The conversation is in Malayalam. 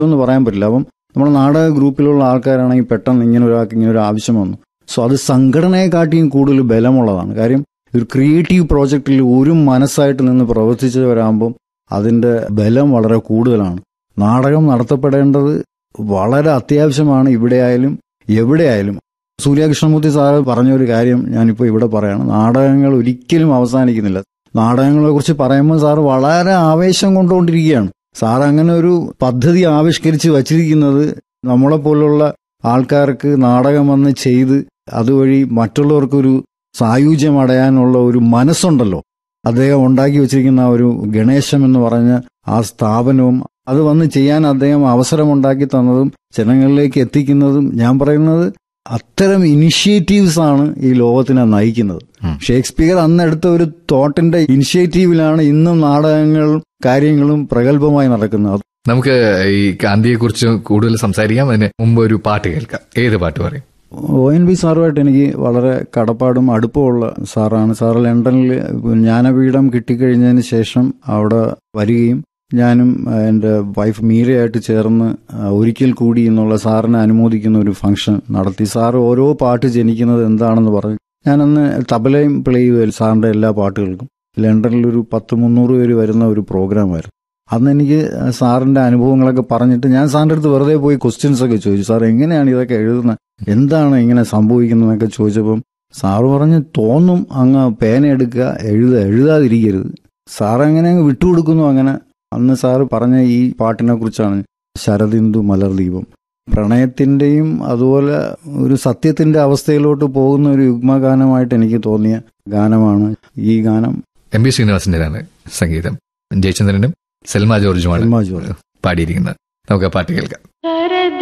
എന്ന് പറയാൻ പറ്റില്ല അപ്പം നമ്മുടെ നാടക ഗ്രൂപ്പിലുള്ള ആൾക്കാരാണെങ്കിൽ പെട്ടെന്ന് ഇങ്ങനെ ഒരാൾക്ക് ഇങ്ങനെ ഒരു ആവശ്യം വന്നു സോ അത് സംഘടനയെക്കാട്ടിയും കൂടുതൽ ബലമുള്ളതാണ് കാര്യം ഒരു ക്രിയേറ്റീവ് പ്രോജക്റ്റിൽ ഒരു മനസ്സായിട്ട് നിന്ന് പ്രവർത്തിച്ചവരാകുമ്പം അതിന്റെ ബലം വളരെ കൂടുതലാണ് നാടകം നടത്തപ്പെടേണ്ടത് വളരെ അത്യാവശ്യമാണ് ഇവിടെയായാലും എവിടെയായാലും സൂര്യകൃഷ്ണമൂർത്തി സാറ് പറഞ്ഞ ഒരു കാര്യം ഞാനിപ്പോൾ ഇവിടെ പറയാണ് നാടകങ്ങൾ ഒരിക്കലും അവസാനിക്കുന്നില്ല നാടകങ്ങളെ കുറിച്ച് പറയുമ്പോൾ സാറ് വളരെ ആവേശം കൊണ്ടുകൊണ്ടിരിക്കുകയാണ് സാർ അങ്ങനെ ഒരു പദ്ധതി ആവിഷ്കരിച്ച് വച്ചിരിക്കുന്നത് നമ്മളെ പോലുള്ള ആൾക്കാർക്ക് നാടകം വന്ന് ചെയ്ത് അതുവഴി മറ്റുള്ളവർക്കൊരു സായുജ്യം അടയാനുള്ള ഒരു മനസ്സുണ്ടല്ലോ അദ്ദേഹം ഉണ്ടാക്കി വെച്ചിരിക്കുന്ന ആ ഒരു ഗണേശം എന്ന് പറഞ്ഞ ആ സ്ഥാപനവും അത് വന്ന് ചെയ്യാൻ അദ്ദേഹം അവസരമുണ്ടാക്കി തന്നതും ജനങ്ങളിലേക്ക് എത്തിക്കുന്നതും ഞാൻ പറയുന്നത് അത്തരം ഇനിഷ്യേറ്റീവ്സ് ആണ് ഈ ലോകത്തിനെ നയിക്കുന്നത് ഉം. ഷേക്സ്പിയർ അന്ന് എടുത്ത ഒരു തോട്ടിന്റെ ഇനിഷ്യേറ്റീവിലാണ് ഇന്നും നാടകങ്ങളും കാര്യങ്ങളും പ്രഗത്ഭമായി നടക്കുന്നത് നമുക്ക് ഈ ഗാന്ധിയെ കുറിച്ച് കൂടുതൽ സംസാരിക്കാം അതിന് മുമ്പ് ഒരു പാട്ട് കേൾക്കാം ഏത് പാട്ട് പറയും ഒ എൻ വി സാറുമായിട്ട് എനിക്ക് വളരെ കടപ്പാടും അടുപ്പമുള്ള സാറാണ് സാറ് ലണ്ടനിൽ ജ്ഞാനപീഠം കിട്ടിക്കഴിഞ്ഞതിന് ശേഷം അവിടെ വരികയും ഞാനും ആ, എൻ്റെ വൈഫ് മീരയായിട്ട് ചേർന്ന് ആ, ഒരിക്കൽ കൂടി എന്നുള്ള സാറിനെ അനുമോദിക്കുന്ന ഒരു ഫംഗ്ഷൻ നടത്തി സാറ് ഓരോ പാട്ട് ജനിക്കുന്നത് എന്താണെന്ന് പറഞ്ഞു ഞാനന്ന് തബലയും പ്ലേ ചെയ്യുമായിരുന്നു സാറിൻ്റെ എല്ലാ പാട്ടുകൾക്കും ലണ്ടനിൽ ഒരു പത്ത് മുന്നൂറ് പേര് വരുന്ന ഒരു പ്രോഗ്രാമായിരുന്നു അന്ന് എനിക്ക് സാറിന്റെ അനുഭവങ്ങളൊക്കെ പറഞ്ഞിട്ട് ഞാൻ സാറിന്റെ അടുത്ത് വെറുതെ പോയി ക്വസ്റ്റ്യൻസ് ഒക്കെ ചോദിച്ചു സാർ എങ്ങനെയാണ് ഇതൊക്കെ എഴുതുന്നത് എന്താണ് ഇങ്ങനെ സംഭവിക്കുന്നതെന്നൊക്കെ ചോദിച്ചപ്പം സാറ് പറഞ്ഞ് തോന്നും അങ്ങ് പേന എടുക്കുക എഴുത എഴുതാതിരിക്കരുത് സാർ അങ്ങനെ അങ്ങ് വിട്ടുകൊടുക്കുന്നു അങ്ങനെ അന്ന് സാറ് പറഞ്ഞ ഈ പാട്ടിനെ കുറിച്ചാണ് ശരദിന്ദു മലർദീപം പ്രണയത്തിന്റെയും അതുപോലെ ഒരു സത്യത്തിന്റെ അവസ്ഥയിലോട്ട് പോകുന്ന ഒരു യുഗ്മഗാനമായിട്ട് എനിക്ക് തോന്നിയ ഗാനമാണ് ഈ ഗാനം എം ബി ശ്രീനിവാസിന്റേതാണ് സംഗീതം ജയചന്ദ്രനും സെൽമ ജോർജുമാണ് സിനിമ ജോർജ് പാടിയിരിക്കുന്നത് നമുക്ക് ആ പാട്ട് കേൾക്കാം ശരദി